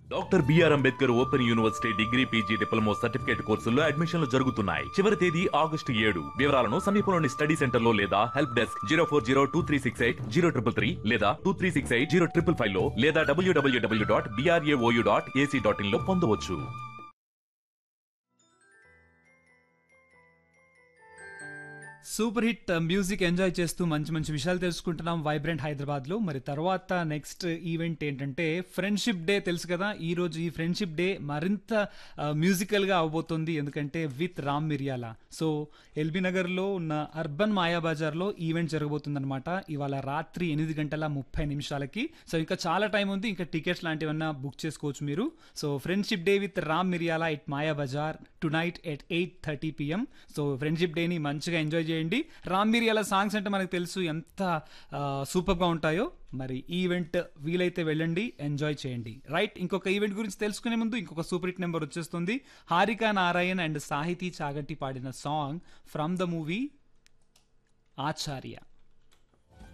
doctor B R Ambedkar open university degree PG diploma certificate కోర్సుల్లో అడ్మిషన్లు జరుగుతున్నాయి చివరి తేదీ ఆగస్టు ఏడు వివరాలను సమీపంలోని స్టడీ సెంటర్ లో లేదా help desk zero four zero two three six eight zero triple three లేదా two three six eight zero triple five లో లేదా WWW dot BRAOU dot AC dot in లో పొందవచ్చు సూపర్ హిట్ మ్యూజిక్ ఎంజాయ్ చేస్తూ మంచి మంచి విషయాలు తెలుసుకుంటున్నాం వైబ్రెంట్ హైదరాబాద్ లో మరి తర్వాత నెక్స్ట్ ఈవెంట్ ఏంటంటే ఫ్రెండ్షిప్ డే తెలుసు కదా ఈ రోజు ఈ ఫ్రెండ్షిప్ డే మరింత మ్యూజికల్ గా అవబోతుంది ఎందుకంటే విత్ రామ్ మిరియాల సో ఎల్బీ నగర్ లో ఉన్న అర్బన్ మాయాబజార్ లో ఈవెంట్ జరగబోతుందన్నమాట ఇవాళ రాత్రి ఎనిమిది గంటల ముప్పై నిమిషాలకి సో ఇంకా చాలా టైం ఉంది ఇంకా టికెట్స్ లాంటివన్నా బుక్ చేసుకోవచ్చు మీరు so friendship day with Ram Miriyala at Maya Bazaar tonight at eight thirty PM so friendship డేని మంచిగా ఎంజాయ్ చేయండి రామ్ మిరియాల సాంగ్స్ అంటే మనకు తెలుసు ఎంత సూపర్గా ఉంటాయో మరి ఈ ఈవెంట్ వీలైతే వెళ్ళండి ఎంజాయ్ చేయండి రైట్ ఇంకొక ఈవెంట్ గురించి తెలుసుకునే ముందు ఇంకొక సూపర్ హిట్ నెంబర్ వచ్చేస్తుంది హారిక నారాయణ్ అండ్ సాహితీ చాగంటి పాడిన song from the movie Acharya